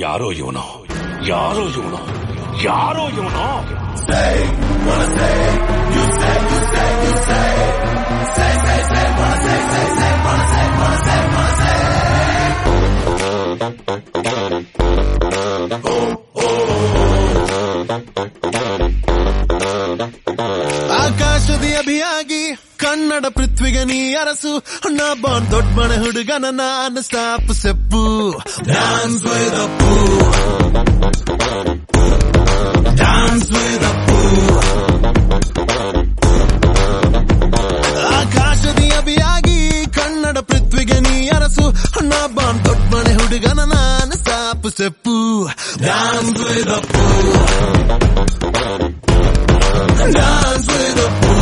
ಯಾರೋ ಇವನು ಯಾರೋ ಇವನು ಯಾರೋ ಇವನು ಆಕಾಶದ ಅಭಿಯಾಗಿ ಕನ್ನಡ ಪೃಥ್ವಿಗೆ ನೀ ಅರಸು ನಾ ಬಾನ್ ದೊಡ್ಡ ಮನೆ ಹುಡುಗನ ನಾನು stop step dance with Appu dance with Appu ಆಕಾಶದ ಅಭಿಯಾಗಿ ಕನ್ನಡ ಪೃಥ್ವಿಗೆ ನೀ ಅರಸು ನಾ ಬಾನ್ ದೊಡ್ಡ ಮನೆ ಹುಡುಗನ ನಾನು stop step dance with Appu dance with Appu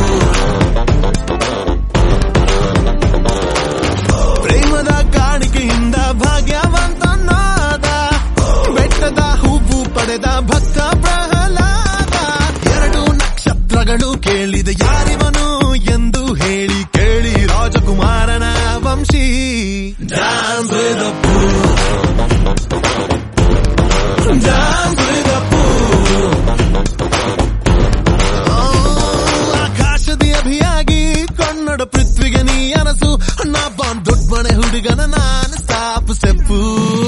ಪ್ರೇಮದ ಕಾಣಿಕೆಯಿಂದ ಭಾಗ್ಯವಂತನಾದ ಬೆಟ್ಟದ ಹೂವು ಪಡೆದ ಭಕ್ತ ಪ್ರಹ್ಲಾದ ಎರಡು ನಕ್ಷತ್ರಗಳು ಕೇಳಿದ ಯಾರಿವನು ಎಂದು ಹೇಳಿ ಕೇಳಿ ರಾಜಕುಮಾರನ ವಂಶಿ dance with Appu dance with Appu ಆಕಾಶದ ಅಭಿಯಾಗಿ ಕನ್ನಡ ಪೃಥ್ವಿಗೆ ನೀ ಅನಸು ನಾ ಬಾನ್ ದೊಡ್ಡ ಮನೆ ಹುಡುಗನ ನಾನು ಸ್ಟಾಪ್ ಸೆಪ್ಪು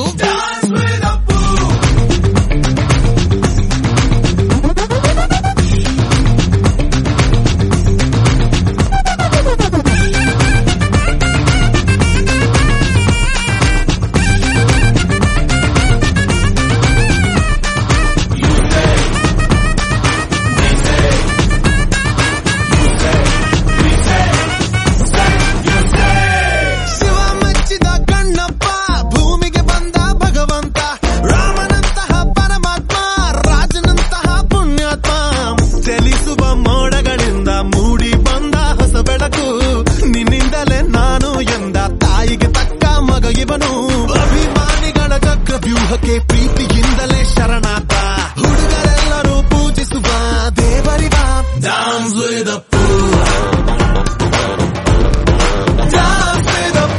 ಶಿವ ಮೆಚ್ಚಿದ ಕಣ್ಣಪ್ಪ ಭೂಮಿಗೆ ಬಂದ ಭಗವಂತ ರಾಮನಂತಹ ಪರಮಾತ್ಮ ರಾಜನಂತಹ ಪುಣ್ಯಾತ್ಮ ಚಲಿಸುವ ಮೋಡಗಳಿಂದ ಮೂಡಿ ಬಂದ ಹೊಸ ಬೆಳಕು ನಿನ್ನಿಂದಲೇ ನಾನು ಎಂದ ತಾಯಿಗೆ ತಕ್ಕ ಮಗ ಇವನು ಅಭಿಮಾನಿಗಳ ಚಕ್ರ ವ್ಯೂಹಕ್ಕೆ ಪ್ರೀತಿಯಿಂದಲೇ ಶರಣಾತ ಹುಡುಗರೆಲ್ಲರೂ ಪೂಜಿಸುವ ದೇವರಿವ dance with Appu Dance with a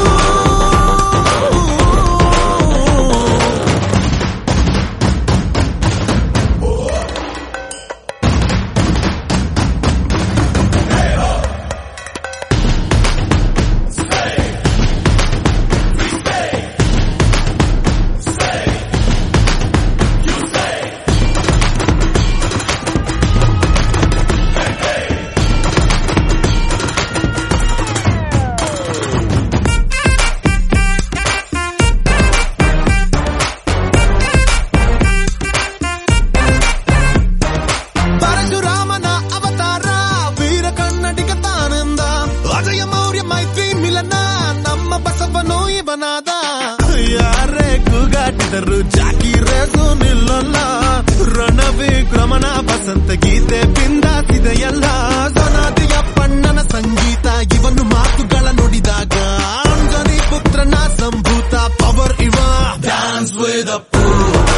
ಪರಶುರಾಮನ ಅವತಾರ ವೀರ ಕನ್ನಡಿಗ ತಾನೆಂದ ಅಜಯ ಮೌರ್ಯ ಮೈತ್ರಿ ಮಿಲನ ನಮ್ಮ ಬಸವನು ಇವನಾದ ಯಾರೇ ಕೂಗಾಟಿದರು ಜಾಕಿ ರೇಸು ನಿಲ್ಲಲ್ಲ ರಣವಿಕ್ರಮಣ ಬಸಂತ ಗೀತೆ ಬಿಂದಾಸಿದೆಯಲ್ಲ ಸನಾದಿಯ ಪಣ್ಣನ ಸಂಗೀತ ಇವನು ಮಾತುಗಳ ನುಡಿದಾಗ ಅಂಜನಿ ಪುತ್ರನ ಸಂಭೂತ ಪವರ್ ಇವ dance with Appu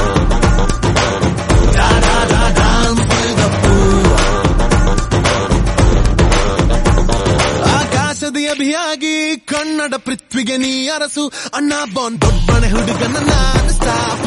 dance with Appu ಆಕಾಶದ ಅಭಿಯಾಗಿ ಕನ್ನಡ ಪೃಥ್ವಿಗೆ ನೀ ಅರಸು ಅಣ್ಣ ಬಾನ್ ದೊಡ್ಡ ಮನೆ ಹುಡುಗನ ನಾನು ಸ್ಟಾಪ್